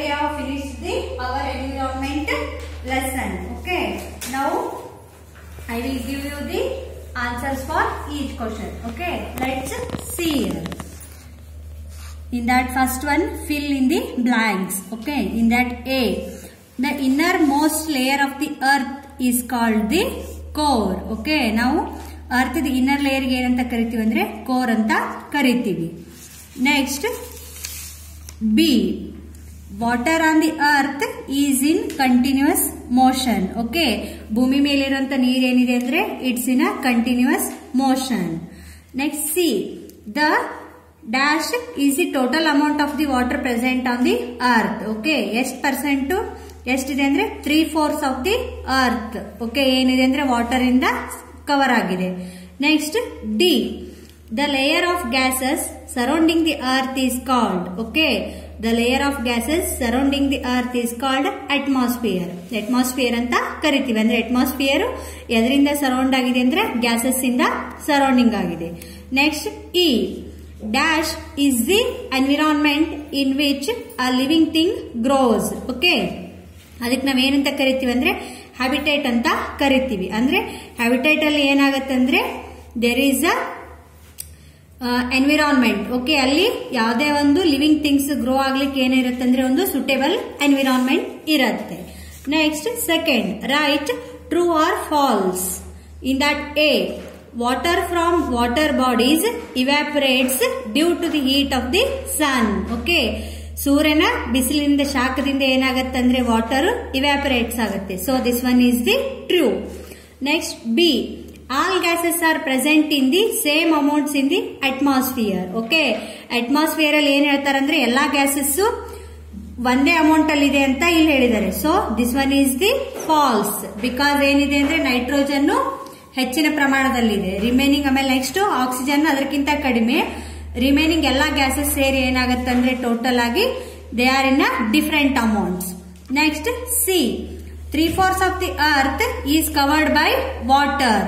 have finished the our environment lesson. Okay. Now I will give you the answers for each question. Okay. Let's see here. In that first one, fill in the blanks. Okay. In that A, the innermost layer of the earth is called the core. Okay. ನಾವು earth inner ಲೇಯರ್ಗೆ ಏನಂತ ಕರಿತೀವಿ ಅಂದ್ರೆ core ಅಂತ ಕರಿತೀವಿ next B water on the earth is in continuous motion okay ಭೂಮಿ ಮೇಲಿರುವಂತ ನೀರ್ ಏನಿದೆ ಅಂದ್ರೆ it's in a continuous motion next C the dash is the total amount of the water present on the earth okay ಎಷ್ಟು percent ಎಷ್ಟಿದೆ ಅಂದ್ರೆ three fourths of the earth okay ಏನಿದೆ ಅಂದ್ರೆ ವಾಟರ್ ಇಂದ ಕವರ್ ಆಗಿದೆ next D the layer of gases surrounding the earth is called okay the layer of gases surrounding the earth is called atmosphere atmosphere ಅಂತ ಕರಿತೀವಿ ಅಂದ್ರೆ atmosphere ಎದರಿಂದ surround ಆಗಿದೆ ಅಂದ್ರೆ gases ಇಂದ ಸರೌಂಡಿಂಗ್ ಆಗಿದೆ next E dash is the environment in which a living thing grows okay ಅದಕ್ಕೆ ನಾವೇನಂತ ಕರಿತೀವಿ ಅಂದ್ರೆ ಹ್ಯಾಬಿಟೇಟ್ ಅಂತ ಕರಿತೀವಿ ಅಂದ್ರೆ ಹ್ಯಾಬಿಟೇಟ್ ಅಲ್ಲಿ ಏನಾಗತ್ತೆ ಅಂದ್ರೆ there is a environment okay ಅಲ್ಲಿ ಯಾವುದೇ ಒಂದು ಲಿವಿಂಗ್ ಥಿಂಗ್ಸ್ ಗ್ರೋ ಆಗ್ಲಿಕ್ಕೆ ಏನಿರುತ್ತೆ ಅಂದ್ರೆ ಒಂದು ಸುಟೇಬಲ್ ಎನ್ವಿರಾನ್ಮೆಂಟ್ ಇರುತ್ತೆ next second right true or false in that a water from water bodies evaporates due to the heat of the sun okay ಸೂರ್ಯನ ಬಿಸಿಲಿನಿಂದ ಶಾಖದಿಂದ ಏನಾಗುತ್ತೆ ಅಂದ್ರೆ ವಾಟರ್ ಇವ್ಯಾಪರೇಟ್ಸ್ ಆಗುತ್ತೆ so this one is the true next B all gases are present in the same amounts in the atmosphere okay atmosphere ಅಲ್ಲಿ ಏನ್ ಹೇಳ್ತಾರೆ ಅಂದ್ರೆ ಎಲ್ಲಾ ಗ್ಯಾಸಸ್ ಒಂದೇ ಅಮೌಂಟ್ ಅಲ್ಲಿ ಇದೆ ಅಂತ ಇಲ್ಲಿ ಹೇಳಿದ್ದಾರೆ so this one is the false because ಏನಿದೆ ಅಂದ್ರೆ ನೈಟ್ರೋಜನ್ ಹೆಚ್ಚಿನ ಪ್ರಮಾಣದಲ್ಲಿದೆ ರಿಮೈನಿಂಗ್ ಆಮೇಲೆ ನೆಕ್ಸ್ಟ್ ಆಕ್ಸಿಜನ್ ಅದಕ್ಕಿಂತ ಕಡಿಮೆ ರಿಮೈನಿಂಗ್ ಎಲ್ಲಾ ಗ್ಯಾಸಸ್ ಸೇರಿ ಏನಾಗುತ್ತೆ ಅಂದ್ರೆ ಟೋಟಲ್ ಆಗಿ they are in a different amounts next C three fourths of the earth is covered by water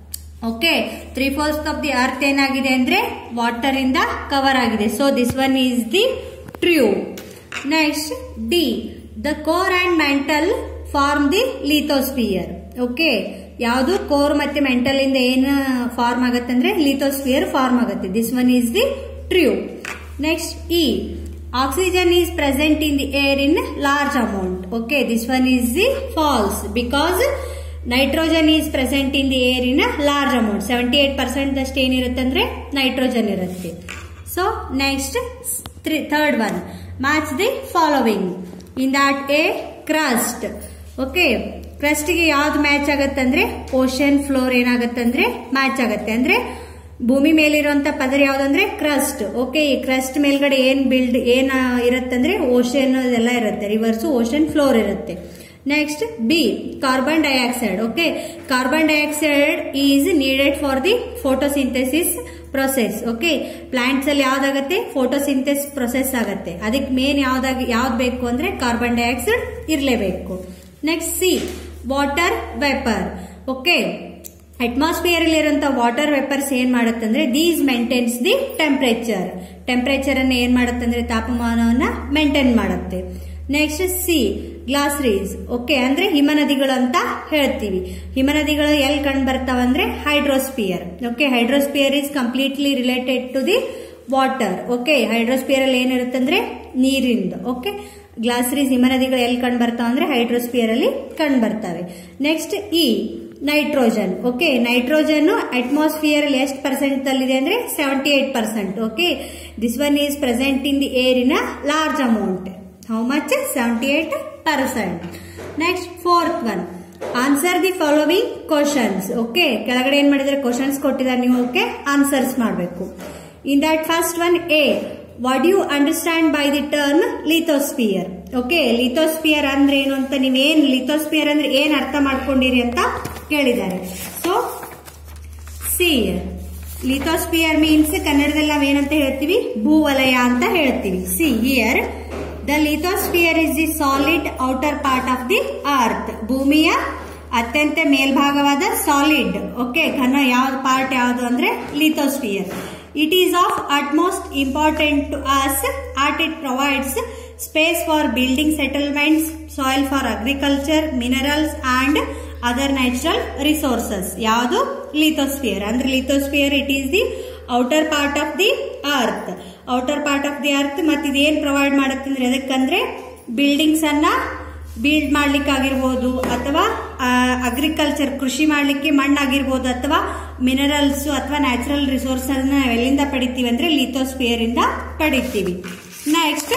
okay three fourths of the earth ಏನಾಗಿದೆ ಅಂದ್ರೆ ವಾಟರ್ ಇಂದ ಕವರ್ ಆಗಿದೆ so this one is the true next D the core and mantle form the lithosphere okay ಯಾವುದು core ಮತ್ತೆ mantle ಇಂದ ಏನು form ಆಗತ್ತೆ ಅಂದ್ರೆ ಲಿಥೋಸ್ಪಿಯರ್ ಫಾರ್ಮ್ ಆಗುತ್ತೆ this one is the true next E oxygen is present in the air in large amount okay this one is the false because nitrogen is present in the air in large amount seventy eight percent ಅಷ್ಟು ಏನಿರುತ್ತೆ ಅಂದ್ರೆ nitrogen ಇರುತ್ತೆ so next third one match the following in that a crust okay ಕ್ರಸ್ಟ್ಗೆ ಯಾವ್ದು match ಆಗತ್ತೆ ಅಂದ್ರೆ ocean floor ಏನಾಗತ್ತೆ ಅಂದ್ರೆ ಮ್ಯಾಚ್ ಆಗತ್ತೆ ಅಂದ್ರೆ ಭೂಮಿ ಮೇಲಿರುವಂತ ಪದರ ಯಾವ್ದಂದ್ರೆ ಕ್ರಸ್ಟ್ ಓಕೆ ಈ ಕ್ರಸ್ಟ್ ಮೇಲ್ಗಡೆ ಏನ್ ಬಿಲ್ಡ್ ಏನ್ ಇರುತ್ತಂದ್ರೆ ಓಷನ್ ಎಲ್ಲ ಇರುತ್ತೆ ರಿವರ್ಸ್ ಓಷನ್ ಫ್ಲೋರ್ ಇರುತ್ತೆ next B carbon dioxide okay carbon dioxide is needed for the photosynthesis process okay plants ಅಲ್ಲಿ ಯಾವ್ದಾಗತ್ತೆ ಫೋಟೋಸಿಂಥೆಸ್ ಪ್ರೊಸೆಸ್ ಆಗತ್ತೆ ಅದಕ್ಕೆ ಮೇನ್ ಯಾವ್ದಾಗ ಯಾವ್ದು ಬೇಕು ಅಂದ್ರೆ ಕಾರ್ಬನ್ ಡೈಆಕ್ಸೈಡ್ ಇರಲೇಬೇಕು next C water vapour okay atmosphere ಇರುವಂತ ವಾಟರ್ ವೆಪರ್ಸ್ ಏನ್ ಮಾಡುತ್ತಂದ್ರೆ these maintains the temperature temperature ಅನ್ನ ಏನ್ ಮಾಡುತ್ತಂದ್ರೆ ತಾಪಮಾನವನ್ನ ಮೇಂಟೈನ್ ಮಾಡುತ್ತೆ ನೆಕ್ಸ್ಟ್ ಸಿ ಗ್ಲಾಸ್ರೀಸ್ ಓಕೆ ಅಂದ್ರೆ ಹಿಮನದಿಗಳು ಅಂತ ಹೇಳ್ತೀವಿ ಹಿಮನದಿಗಳು ಎಲ್ಲಿ ಕಂಡು ಬರ್ತಾವಂದ್ರೆ hydrosphere okay hydrosphere is completely related to the water okay hydrosphere ಅಲ್ಲಿ ಏನಿರುತ್ತಂದ್ರೆ ನೀರಿಂದ ಓಕೆ ಗ್ಲಾಸ್ರೀಸ್ ಹಿಮನದಿಗಳು ಎಲ್ಲಿ ಕಂಡು ಬರ್ತಾವ ಅಂದ್ರೆ ಹೈಡ್ರೋಸ್ಪಿಯರ್ ಅಲ್ಲಿ ಕಂಡು ಬರ್ತವೆ next E nitrogen okay nitrogen atmosphere ಅಲ್ಲಿ ಎಷ್ಟು ಪರ್ಸೆಂಟ್ ಅಲ್ಲಿದೆ ಅಂದ್ರೆ seventy eight percent okay this one is present in the air in a large amount how much seventy eight percent next fourth one answer the following questions okay ಕೆಳಗಡೆ ಏನ್ ಮಾಡಿದ್ರೆ questions ಕೊಟ್ಟಿದ್ದಾರೆ ನೀವು okay answers ಮಾಡಬೇಕು in that first one A what you understand by the term lithosphere okay lithosphere ಅಂದ್ರೆ ಏನು ಅಂತ ನೀವೇನ್ ಲಿಥೋಸ್ಪಿಯರ್ ಅಂದ್ರೆ ಏನ್ ಅರ್ಥ ಮಾಡ್ಕೊಂಡಿರಿ ಅಂತ ಕೇಳಿದ್ದಾರೆ ಸೊ ಸಿ ಲಿಥೋಸ್ಪಿಯರ್ ಮೀನ್ಸ್ ಕನ್ನಡದಲ್ಲಿ ನಾವೇನಂತ ಹೇಳ್ತೀವಿ ಭೂವಲಯ ಅಂತ ಹೇಳ್ತೀವಿ C here the lithosphere is the solid outer part of the earth ಭೂಮಿಯ ಅತ್ಯಂತ ಮೇಲ್ಭಾಗವಾದ ಸಾಲಿಡ್ ಓಕೆ ಘನ ಯಾವ್ದು ಪಾರ್ಟ್ ಯಾವುದು ಅಂದ್ರೆ lithosphere it is of utmost important to us at it provides space for building settlements soil for agriculture minerals and other natural resources ಯಾವುದು lithosphere ಅಂದ್ರೆ lithosphere it is the outer part of the earth outer part of the earth ಮತ್ತೆ ಇದೇನ್ provide ಮಾಡುತ್ತೆ ಅಂದ್ರೆ ಎದಕ್ಕಂದ್ರೆ buildings ಅನ್ನ build ಮಾಡ್ಲಿಕ್ಕೆ ಆಗಿರ್ಬೋದು ಅಥವಾ ಅಗ್ರಿಕಲ್ಚರ್ ಕೃಷಿ ಮಾಡ್ಲಿಕ್ಕೆ ಮಣ್ಣಾಗಿರ್ಬೋದು ಅಥವಾ ಮಿನರಲ್ಸ್ ಅಥವಾ ನ್ಯಾಚುರಲ್ ರಿಸೋರ್ಸ್ ಅನ್ನ ನಾವು ಎಲ್ಲಿಂದ ಪಡಿತೀವಿ ಅಂದ್ರೆ ಲಿಥೋಸ್ಫಿಯರ್ ಇಂದ ಪಡಿತೀವಿ next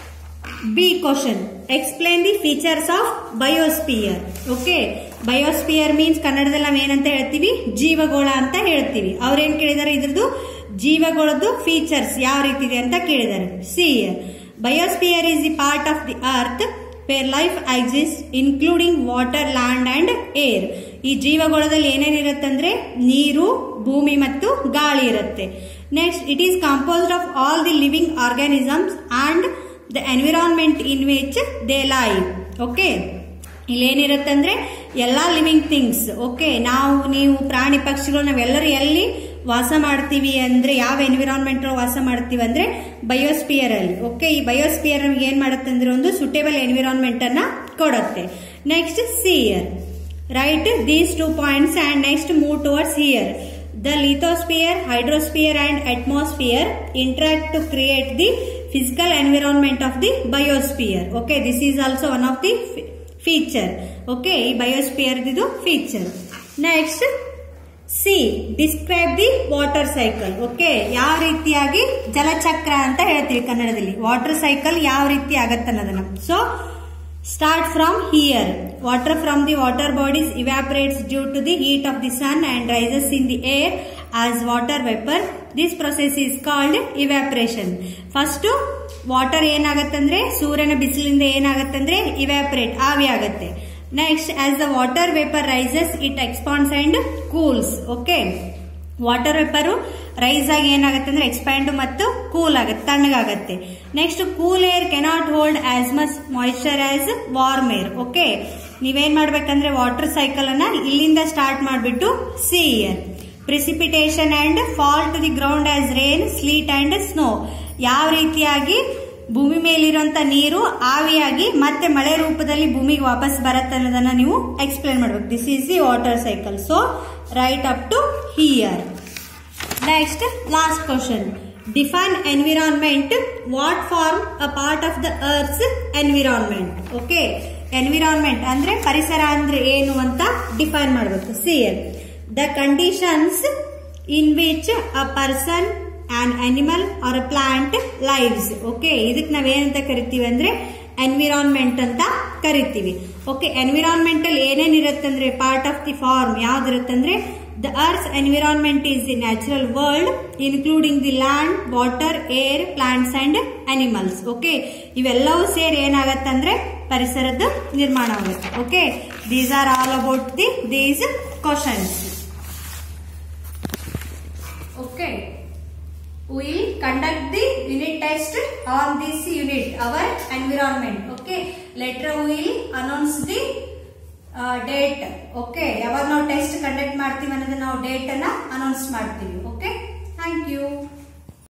B question explain the features of biosphere okay biosphere means ಕನ್ನಡದಲ್ಲಿ ನಾವ್ ಏನಂತ ಹೇಳ್ತೀವಿ ಜೀವಗೋಳ ಅಂತ ಹೇಳ್ತೀವಿ ಅವ್ರೇನ್ ಕೇಳಿದಾರೆ ಇದ್ರದ್ದು ಜೀವಗೋಳದ್ದು ಫೀಚರ್ಸ್ ಯಾವ ರೀತಿ ಇದೆ ಅಂತ ಕೇಳಿದ್ದಾರೆ C biosphere is the part of the earth where life exist including water land and air ಈ ಜೀವಗೋಳದಲ್ಲಿ ಏನೇನಿರುತ್ತೆ ಅಂದ್ರೆ ನೀರು ಭೂಮಿ ಮತ್ತು ಗಾಳಿ ಇರುತ್ತೆ next it is composed of all the living organisms and the environment in which they live okay ಇಲ್ಲೇನಿರುತ್ತೆ ಅಂದ್ರೆ ಎಲ್ಲಾ ಲಿವಿಂಗ್ ಥಿಂಗ್ಸ್ ಓಕೆ ನಾವು ನೀವು ಪ್ರಾಣಿ ಪಕ್ಷಿಗಳು ನಾವೆಲ್ಲರೂ ಎಲ್ಲಿ ವಾಸ ಮಾಡ್ತೀವಿ ಅಂದ್ರೆ ಯಾವ ಎನ್ವಿರಾನ್ಮೆಂಟ್ ವಾಸ ಮಾಡ್ತೀವಿ ಅಂದ್ರೆ ಬಯೋಸ್ಪಿಯರ್ ಅಲ್ಲಿ ಓಕೆ ಈ ಬಯೋಸ್ಪಿಯರ್ ನಮ್ಗೆ ಏನ್ ಮಾಡುತ್ತೆ ಅಂದ್ರೆ ಒಂದು ಸುಟೇಬಲ್ ಎನ್ವಿರಾನ್ಮೆಂಟ್ ಅನ್ನ ಕೊಡುತ್ತೆ next C here right these two points and next move towards here the lithosphere, hydrosphere and atmosphere interact to create the physical environment of the biosphere. Okay, this is also one of the fe- feature. Okay, ಈ biosphere ಇದು feature. Next, C describe the water cycle okay ಯಾವ ರೀತಿಯಾಗಿ ಜಲಚಕ್ರ ಅಂತ ಹೇಳ್ತೀವಿ ಕನ್ನಡದಲ್ಲಿ water cycle ಯಾವ ರೀತಿ ಆಗತ್ತೆ ಅನ್ನೋದನ್ನ so start from here water from the water bodies evaporates due to the heat of the sun and rises in the air as water vapour this process is called evaporation first water ಏನಾಗತ್ತಂದ್ರೆ ಸೂರ್ಯನ ಬಿಸಿಲಿಂದ ಏನಾಗತ್ತಂದ್ರೆ evaporate ಆವಿ ಆಗತ್ತೆ next as the water vapour rises it expands and cools okay water vapour rise ಆಗಿ ಏನಾಗುತ್ತೆ ಅಂದ್ರೆ expand ಮತ್ತು ಕೂಲ್ ಆಗುತ್ತೆ ತಣ್ಣಗಾಗತ್ತೆ next cool air cannot hold as much moisture as warm air okay ನೀವೇನ್ ಮಾಡ್ಬೇಕಂದ್ರೆ ವಾಟರ್ ಸೈಕಲ್ ಅನ್ನ ಇಲ್ಲಿಂದ ಸ್ಟಾರ್ಟ್ ಮಾಡಿಬಿಟ್ಟು C here precipitation and fall to the ground as rain sleet and snow ಯಾವ ರೀತಿಯಾಗಿ ಭೂಮಿ ಮೇಲಿರುವಂತ ನೀರು ಆವಿಯಾಗಿ ಮತ್ತೆ ಮಳೆ ರೂಪದಲ್ಲಿ ಭೂಮಿಗೆ ವಾಪಸ್ ಬರುತ್ತೆ ಅನ್ನೋದನ್ನ ನೀವು ಎಕ್ಸ್ಪ್ಲೇನ್ ಮಾಡ್ಬೇಕು this is the water cycle so right up to here next last question define environment what form a part of the earth's environment okay environment ಅಂದ್ರೆ ಪರಿಸರ ಅಂದ್ರೆ ಏನು ಅಂತ ಡಿಫೈನ್ ಮಾಡಬೇಕು C here the conditions in which a person on animal or a plant lives okay ಇದಕ್ಕೆ ನಾವೇನಂತ ಕರಿತೀವಿ ಅಂದ್ರೆ ಎನ್ವಿರಾನ್ಮೆಂಟ್ ಅಂತ ಕರಿತೀವಿ ಓಕೆ ಎನ್ವಿರಾನ್ಮೆಂಟ್ ಅಲ್ಲಿ ಏನೇನ್ ಇರುತ್ತೆ ಅಂದ್ರೆ ಪಾರ್ಟ್ ಆಫ್ ದಿ ಫಾರ್ಮ್ ಯಾವ್ದಿರುತ್ತೆ ಅಂದ್ರೆ the earth environment is the natural world including the land water air plants and animals okay ಇವೆಲ್ಲವೂ ಸೇರಿ ಏನಾಗತ್ತೆ ಅಂದ್ರೆ ಪರಿಸರದ ನಿರ್ಮಾಣ ಆಗುತ್ತೆ okay these are all about the these questions okay we'll conduct the unit test on this unit our environment okay later we'll announce the uh, date okay ಯಾವಾಗ ನಾವು test conduct ಮಾಡ್ತೀವಿ ಅನ್ನೋದನ್ನ ನಾವು ಡೇಟ್ ಅನ್ನ ಅನೌನ್ಸ್ ಮಾಡ್ತೀವಿ okay thank you